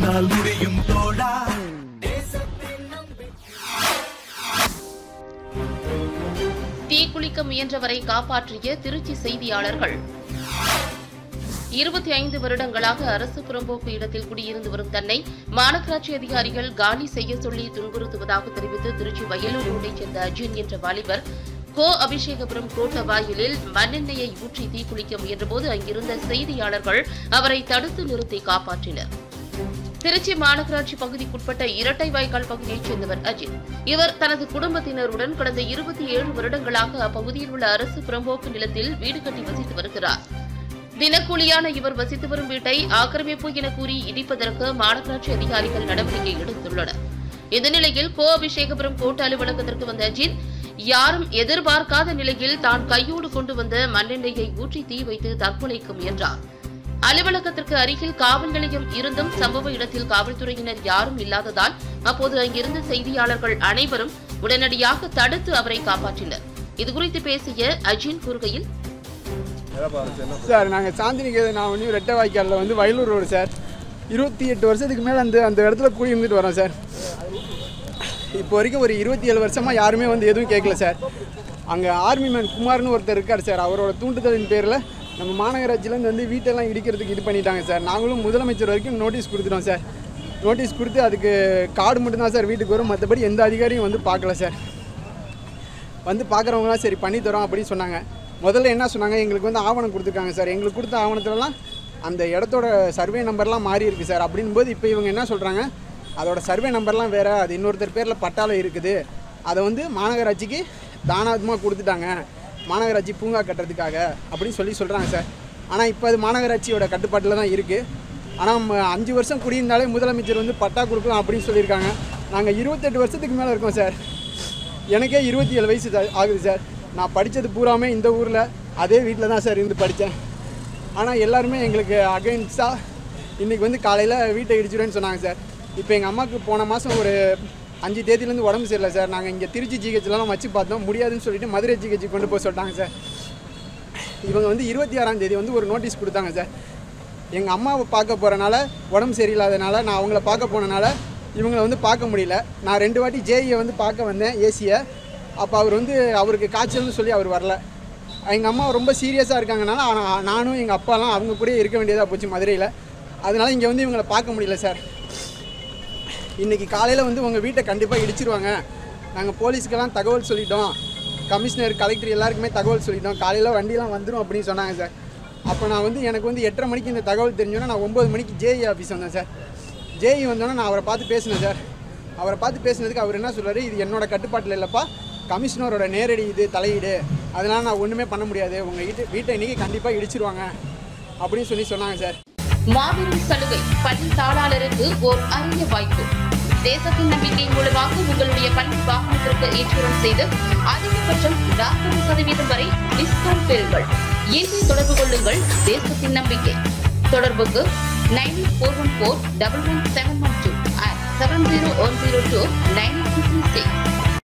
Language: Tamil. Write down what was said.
உன்னால் முடியும் தோழா தீக்குளிக்க முயன்றவரை காப்பாற்றிய திருச்சி செய்தியாளர்கள் இருபத்தி ஐந்து வருடங்களாக அரசு புறம்போக்கு இடத்தில் குடியிருந்து வரும் தன்னை மாநகராட்சி அதிகாரிகள் காலி செய்ய சொல்லி துன்புறுத்துவதாக தெரிவித்து திருச்சி வயலூர் ஊரைச் சேர்ந்த அர்ஜுன் என்ற வாலிபர் கோ அபிஷேகபுரம் கோட்ட வாயிலில் மண்ணெண்ணெயை ஊற்றி தீக்குளிக்க முயன்றபோது அங்கிருந்த செய்தியாளர்கள் அவரை தடுத்து நிறுத்தி காப்பாற்றினர் திருச்சி மாநகராட்சி பகுதிக்குட்பட்ட இரட்டை வாய்க்கால் பகுதியைச் சேர்ந்தவர் அஜித் இவர் தனது குடும்பத்தினருடன் கடந்த இருபத்தி ஏழு வருடங்களாக அப்பகுதியில் உள்ள அரசு புறம்போக்கு நிலத்தில் வீடு கட்டி வசித்து வருகிறார் தினக்கூலியான இவர் வசித்து வரும் வீட்டை ஆக்கிரமிப்பு என கூறி இடிப்பதற்கு மாநகராட்சி அதிகாரிகள் நடவடிக்கை எடுத்துள்ளனர் இந்த நிலையில் கோ அபிஷேகபுரம் கோட்ட அலுவலகத்திற்கு வந்த அஜித் யாரும் எதிர்பார்க்காத நிலையில் தான் கையோடு கொண்டு வந்த மண்ணெண்ணெயை ஊற்றி தீ வைத்து தற்கொலைக்கு முயன்றார் அலுவலகத்திற்கு அருகில் காவல் நிலையம் இருந்தும் சம்பவ இடத்தில் காவல்துறையினர் யாரும் இல்லாததால் அப்போது அங்கிருந்த செய்தியாளர்கள் அனைவரும் உடனடியாக தடுத்து அவரை காப்பாற்றினர் இதுகுறித்து பேசிய அஜின் கூறுகையில் சார் நாங்கள் சாந்தினிகேதன் நான் ஒன்றும் ரெட்டை வாய்க்காலில் வந்து வயலூர் ரோடு சார் இருபத்தி எட்டு வருஷத்துக்கு மேலே அந்த அந்த இடத்துல கூடி இருந்துட்டு வரோம் சார் இப்போ வரைக்கும் ஒரு இருபத்தி ஏழு வருஷமாக யாருமே வந்து எதுவும் கேட்கல சார் அங்கே ஆர்மி மேன் குமார்னு ஒருத்தர் இருக்கார் சார் அவரோட தூண்டுதலின் பேரில் நம்ம மாநகராட்சியிலேருந்து வந்து வீட்டெல்லாம் இடிக்கிறதுக்கு இது பண்ணிட்டாங்க சார் நாங்களும் முதலமைச்சர் வரைக்கும் நோட்டீஸ் கொடுத்துட்டோம் சார் நோட்டீஸ் கொடுத்து அதுக்கு கார்டு மட்டும்தான் சார் வீட்டுக்கு வரும் மற்றபடி எந்த அதிகாரியும் வந்து பார்க்கல சார் வந்து பார்க்குறவங்களாம் சரி பண்ணி தரோம் அப்படின்னு சொன்னாங்க முதல்ல என்ன சொன்னாங்க எங்களுக்கு வந்து ஆவணம் கொடுத்துருக்காங்க சார் எங்களுக்கு கொடுத்த ஆவணத்துலலாம் அந்த இடத்தோட சர்வே நம்பர்லாம் மாறி இருக்கு சார் அப்படின் போது இப்போ இவங்க என்ன சொல்கிறாங்க அதோட சர்வே நம்பர்லாம் வேறு அது இன்னொருத்தர் பேரில் பட்டால இருக்குது அதை வந்து மாநகராட்சிக்கு தானாத்மாக கொடுத்துட்டாங்க மாநகராட்சி பூங்கா கட்டுறதுக்காக அப்படின்னு சொல்லி சொல்கிறாங்க சார் ஆனால் இப்போ அது மாநகராட்சியோட கட்டுப்பாட்டில் தான் இருக்குது ஆனால் ம- அஞ்சு வருஷம் குடியிருந்தாலே முதலமைச்சர் வந்து பட்டா கொடுக்கலாம் அப்படின்னு சொல்லியிருக்காங்க நாங்கள் இருபத்தெட்டு வருஷத்துக்கு மேலே இருக்கோம் சார் எனக்கே இருபத்தி ஏழு வயசு சா- ஆகுது சார் நான் படித்தது பூராமே இந்த ஊரில் அதே வீட்டில் தான் சார் இருந்து படித்தேன் ஆனால் எல்லாருமே எங்களுக்கு அகைன்ஸ்டாக இன்றைக்கி வந்து காலையில் வீட்டை இடிச்சிடுவேன்னு சொன்னாங்க சார் இப்போ எங்கள் அம்மாவுக்கு போன மாதம் ஒரு அஞ்சு தேதியிலேருந்து உடம்பு சரியில்லை சார் நாங்கள் இங்கே திருச்சி ஜிஹெச்லாம் வச்சு பார்த்தோம் முடியாதுன்னு சொல்லிட்டு மதுரை ஜிஹெச் கொண்டு போய் சொல்லிட்டாங்க சார் இவங்க வந்து இருபத்தி ஆறாம் தேதி வந்து ஒரு நோட்டீஸ் கொடுத்தாங்க சார் எங்கள் அம்மாவை பார்க்க போகிறனால உடம்பு சரியில்லாதனால நான் அவங்கள பார்க்க போனனால இவங்களை வந்து பார்க்க முடியல நான் ரெண்டு வாட்டி ஜேஇயை வந்து பார்க்க வந்தேன் ஏசியை அப்போ அவர் வந்து அவருக்கு காய்ச்சல்னு சொல்லி அவர் வரல எங்கள் அம்மா ரொம்ப சீரியஸாக இருக்காங்கனால ஆனா- நானும் எங்கள் அப்பாலாம் அவங்க கூட இருக்க வேண்டியதாக போச்சு மதுரையில் அதனால் இங்கே வந்து இவங்களை பார்க்க முடியல சார் இன்றைக்கி காலையில் வந்து உங்கள் வீட்டை கண்டிப்பாக இடிச்சிருவாங்க நாங்கள் போலீஸ்க்கெல்லாம் தகவல் சொல்லிட்டோம் கமிஷனர் கலெக்டர் எல்லாருக்குமே தகவல் சொல்லிட்டோம் காலையில் வண்டிலாம் வந்துடும் அப்படின்னு சொன்னாங்க சார் அப்போ நான் வந்து எனக்கு வந்து எட்டரை மணிக்கு இந்த தகவல் தெரிஞ்சோன்னா நான் ஒம்பது மணிக்கு ஜேஇ ஆஃபீஸ் வந்தேன் சார் ஜேஇ வந்தோன்னே நான் அவரை பார்த்து பேசினேன் சார் அவரை பார்த்து பேசினதுக்கு அவர் என்ன சொல்றாரு இது என்னோட கட்டுப்பாட்டில் இல்லைப்பா கமிஷனரோட நேரடி இது தலையீடு அதனால் நான் ஒன்றுமே பண்ண முடியாது உங்கள் வீட்டு வீட்டை இன்றைக்கி கண்டிப்பாக இடிச்சிருவாங்க அப்படின்னு சொல்லி சொன்னாங்க சார் மாபெரும் சலுகை பள்ளி தாளாளருக்கு ஓர் அரிய வாய்ப்பு தேசத்தின் நம்பிக்கை மூலமாக உங்களுடைய பள்ளி வாகனத்திற்கு இன்சூரன்ஸ் செய்து அதிகபட்சம் நாற்பது சதவீதம் வரை டிஸ்கவுண்ட் பெறுங்கள் இன்று தொடர்பு கொள்ளுங்கள் தேசத்தின் நம்பிக்கை தொடர்புக்கு nine four one four double one seven one two seven zero one zero two nine six